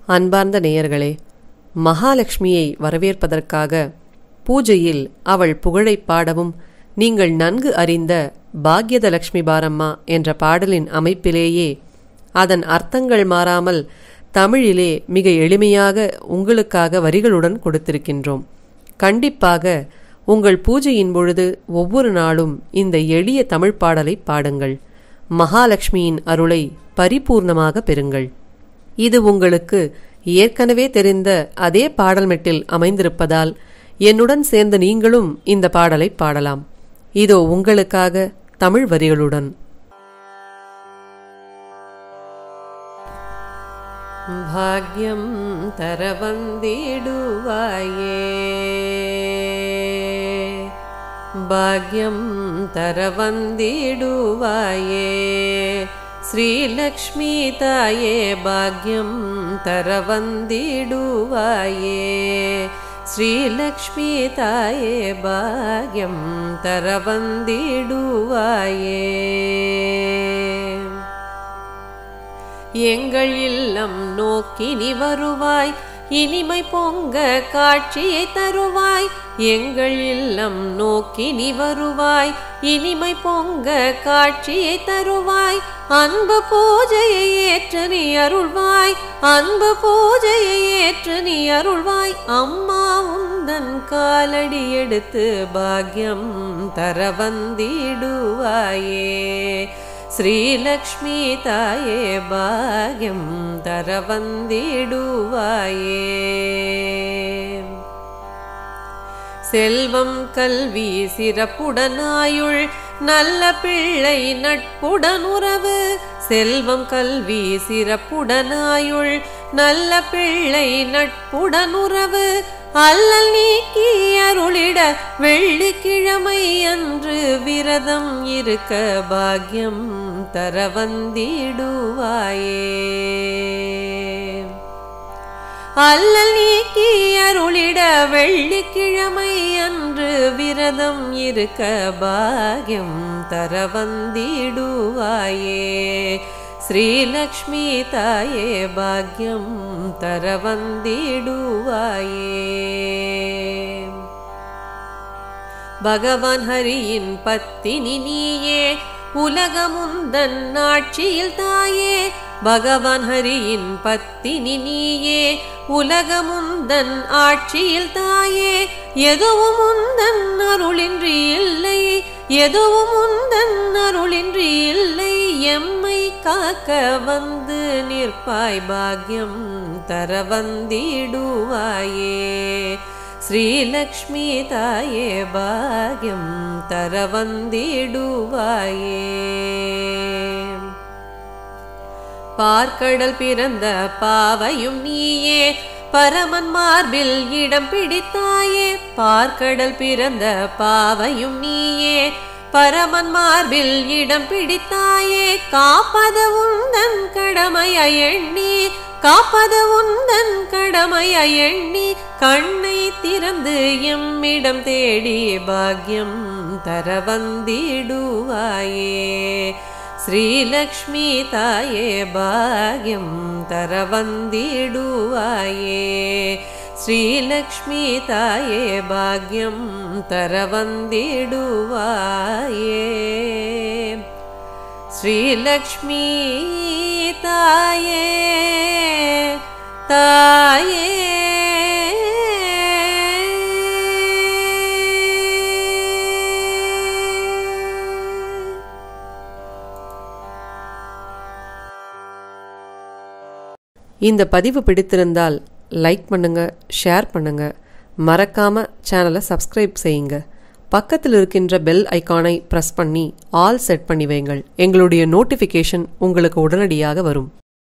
அன்பார்ந்த நேயர்களே மகாலட்சுமியை வரவேற்பதற்காக பூஜையில் அவள் புகழைப் பாடவும் நீங்கள் நன்கு அறிந்த பாக்யத லக்ஷ்மி பாரம்மா என்ற பாடலின் அமைப்பிலேயே அதன் அர்த்தங்கள் மாறாமல் தமிழிலே மிக எளிமையாக உங்களுக்காக வரிகளுடன் கொடுத்திருக்கின்றோம் கண்டிப்பாக உங்கள் பூஜையின் பொழுது ஒவ்வொரு நாளும் இந்த எளிய தமிழ் பாடலை பாடுங்கள் மகாலட்சுமியின் அருளை பரிபூர்ணமாக பெறுங்கள் இது உங்களுக்கு ஏற்கனவே தெரிந்த அதே பாடல்மெட்டில் அமைந்திருப்பதால் என்னுடன் சேர்ந்த நீங்களும் இந்த பாடலை பாடலாம் இதோ உங்களுக்காக தமிழ் வரிகளுடன் பாக்யம் தர வந்திடுவாயே பாக்யம் தர வந்திடுவாயே ஸ்ரீலக்ஷ்மி தாயே பாக்யம் தர வந்திடுவாயே ஸ்ரீலக்ஷ்மி தாயே பாக்யம் தர வந்திடுவாயே எங்கள் இல்லம் நோக்கி நீ வருவாய் இனிமை பொங்க காட்சியை தருவாய் எங்கள் இல்லம் நோக்கி நீ வருவாய் இனிமை பொங்க காட்சியை தருவாய் அன்பு பூஜையை ஏற்று நீ அருள்வாய் அன்பு பூஜையை ஏற்று நீ அருள்வாய் அம்மா உந்தன் காலடி எடுத்து பாக்யம் தர வந்திடுவாயே ஸ்ரீலக்ஷ்மி தாயே பாக்யம் தர வந்திடுவாயே செல்வம் கல்வி சிறப்புடனாயுள் நல்ல பிள்ளை நட்புடன் உறவு செல்வம் கல்வி சிறப்புடனாயுள் நல்ல பிள்ளை நட்புடன் உறவு அல்லல் நீக்கி அருளிட வெள்ளிக்கிழமை அன்று விரதம் இருக்க பாக்யம் தர வந்திடுவாயே அல்லல் நீக்கி அருளிட வெள்ளிக்கிழமை அன்று விரதம் இருக்க பாக்யம் தர வந்திடுவாயே ஸ்ரீலக்ஷ்மி தாயே பாக்யம் தர வந்திடுவாயே பகவான் ஹரியின் பத்தினி நீயே உலகமுந்தன் ஆட்சியில் தாயே பகவான் ஹரியின் பத்தினி நீயே உலகமுந்தன் ஆட்சியில் தாயே எதுவும் உந்தன் அருளின்றி இல்லை எதுவும் உந்தன் அருளின்றி இல்லை எம்மை காக்க வந்து நிற்பாய் பாக்யம் தர வந்திடுவாயே ஸ்ரீலக்ஷ்மி தாயே பாக்யம் தர வந்திடுவாயே பார்க்கடல் பிறந்த பாவையும் நீயே பரமன் மார்பில் இடம் பிடித்தாயே பார்க்கடல் பிறந்த பாவையும் நீயே பரமன் மார்பில் இடம் பிடித்தாயே காப்பது உந்தன் கடமைய எண்ணி காப்பது உந்தன் கடமைய எண்ணி கண்ணை திறந்து எம்மிடம் தேடி பாக்யம் தர வந்திடுவாயே ஸ்ரீலக்ஷ்மி தாயே பாக்யம் தர வந்திடுவாயே ஸ்ரீலக்ஷ்மி தாயே பாக்யம் தர வந்திடுவாயே ஸ்ரீலக்ஷ்மி தாயே தாயே இந்த பதிவு பிடித்திருந்தால் லைக் பண்ணுங்க ஷேர் பண்ணுங்க மறக்காம சேனலை சப்ஸ்கிரைப் செய்யுங்க பக்கத்தில் இருக்கின்ற பெல் ஐக்கானை ப்ரெஸ் பண்ணி ஆல் செட் பண்ணி வைங்கள் எங்களுடைய நோட்டிஃபிகேஷன் உங்களுக்கு உடனடியாக வரும்